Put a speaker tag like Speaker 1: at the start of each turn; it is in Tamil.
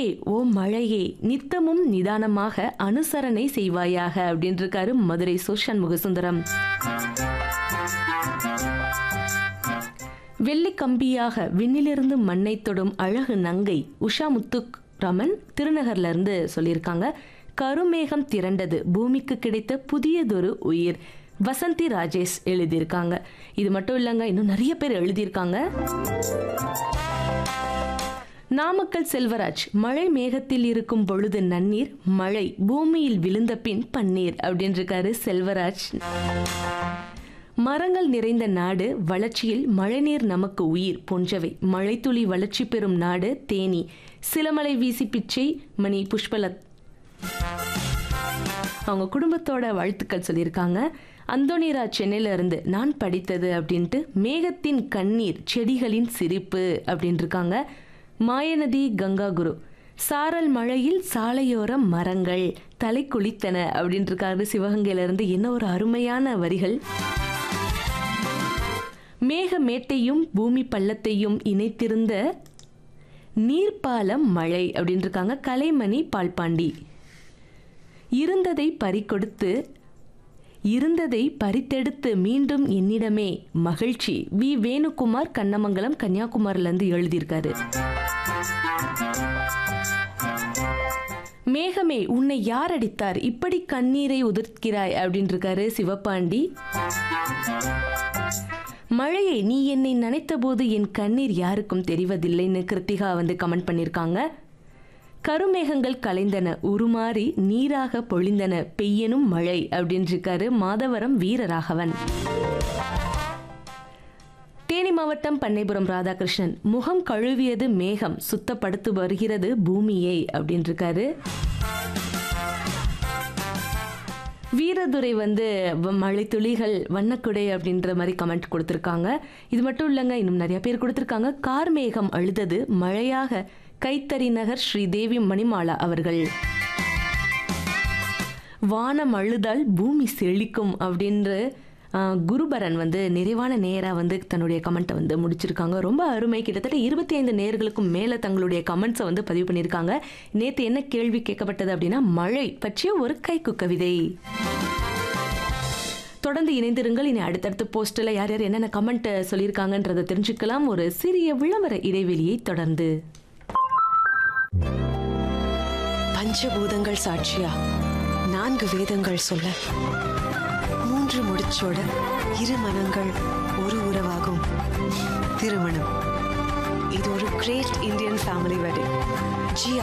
Speaker 1: மழையே ஓ மழையே நித்தமும் நிதானமாக அனுசரணை செய்வாயாக அப்படின்னு இருக்காரு மதுரை சோஷன் முகசுந்தரம் வெள்ளி கம்பியாக விண்ணிலிருந்து மண்ணை தொடும் அழகு நங்கை உஷா முத்துக் ரமன் திருநகர்ல இருந்து சொல்லியிருக்காங்க கருமேகம் திரண்டது பூமிக்கு கிடைத்த புதியதொரு உயிர் வசந்தி ராஜேஷ் எழுதியிருக்காங்க இது மட்டும் இல்லைங்க இன்னும் நிறைய பேர் எழுதியிருக்காங்க நாமக்கல் செல்வராஜ் மழை மேகத்தில் இருக்கும் பொழுது நன்னீர் மழை பூமியில் விழுந்த பின் பன்னீர் அப்படின்னு இருக்காரு செல்வராஜ் மரங்கள் நிறைந்த நாடு வளர்ச்சியில் மழைநீர் நமக்கு உயிர் போன்றவை மழைத்துளி வளர்ச்சி பெறும் நாடு தேனி சிலமலை வீசி பிச்சை மணி புஷ்பலத் அவங்க குடும்பத்தோட வாழ்த்துக்கள் சொல்லியிருக்காங்க அந்தோனிராஜ் சென்னையில இருந்து நான் படித்தது அப்படின்ட்டு மேகத்தின் கண்ணீர் செடிகளின் சிரிப்பு அப்படின்னு இருக்காங்க மாயநதி கங்கா குரு சாரல் மழையில் சாலையோர மரங்கள் தலை குளித்தன அப்படின்னு இருக்காரு சிவகங்கையில இருந்து என்ன ஒரு அருமையான வரிகள் மேக மேட்டையும் பூமி பள்ளத்தையும் இணைத்திருந்த நீர்ப்பாலம் மழை அப்படின்னு இருக்காங்க கலைமணி பால்பாண்டி இருந்ததை பறிக்கொடுத்து இருந்ததை பறித்தெடுத்து மீண்டும் என்னிடமே மகிழ்ச்சி வி வேணுகுமார் கண்ணமங்கலம் கன்னியாகுமரியில இருந்து எழுதியிருக்காரு மேகமே உன்னை யார் அடித்தார் இப்படி கண்ணீரை உதிர்க்கிறாய் அப்படின்னு இருக்காரு சிவபாண்டி மழையை நீ என்னை நினைத்த போது என் கண்ணீர் யாருக்கும் தெரிவதில்லைன்னு கிருத்திகா வந்து கமெண்ட் பண்ணியிருக்காங்க கருமேகங்கள் கலைந்தன உருமாறி நீராக பொழிந்தன பெய்யனும் மழை அப்படின்னு இருக்காரு மாதவரம் வீரராகவன் தேனி மாவட்டம் பண்ணைபுரம் ராதாகிருஷ்ணன் முகம் கழுவியது மேகம் சுத்தப்படுத்து வருகிறது பூமியை அப்படின்னு இருக்காரு வீரதுரை வந்து வ- மழைத்துளிகள் வண்ணக்குடை அப்படின்ற மாதிரி கமெண்ட் கொடுத்துருக்காங்க இது மட்டும் இல்லைங்க இன்னும் நிறைய பேர் கொடுத்துருக்காங்க கார்மேகம் அழுதது மழையாக கைத்தறி நகர் ஸ்ரீதேவி மணிமாலா அவர்கள் வானம் அழுதால் பூமி செழிக்கும் அப்படின்று ஆஹ், குருபரன் வந்து நிறைவான நேரா வந்து தன்னுடைய கமெண்ட்டை வந்து முடிச்சிருக்காங்க ரொம்ப அருமை கிட்டத்தட்ட இருபத்தி ஐந்து நேர்களுக்கும் மேலே தங்களுடைய கமெண்ட்ஸை வந்து பதிவு பண்ணியிருக்காங்க நேற்று என்ன கேள்வி கேட்கப்பட்டது அப்படின்னா மழை பற்றிய ஒரு கைக்கு கவிதை தொடர்ந்து இணைந்திருங்கள் இனி அடுத்தடுத்த போஸ்டில் யார் யார் என்னென்ன கமெண்ட் சொல்லியிருக்காங்கன்றதை தெரிஞ்சுக்கலாம் ஒரு சிறிய விளம்பர இடைவெளியை தொடர்ந்து
Speaker 2: பஞ்சபூதங்கள் சாட்சியா நான்கு வேதங்கள் சொல்ல மூன்று முடிச்சோட இரு மனங்கள் ஒரு உறவாகும் திருமணம் இது ஒரு great Indian family wedding G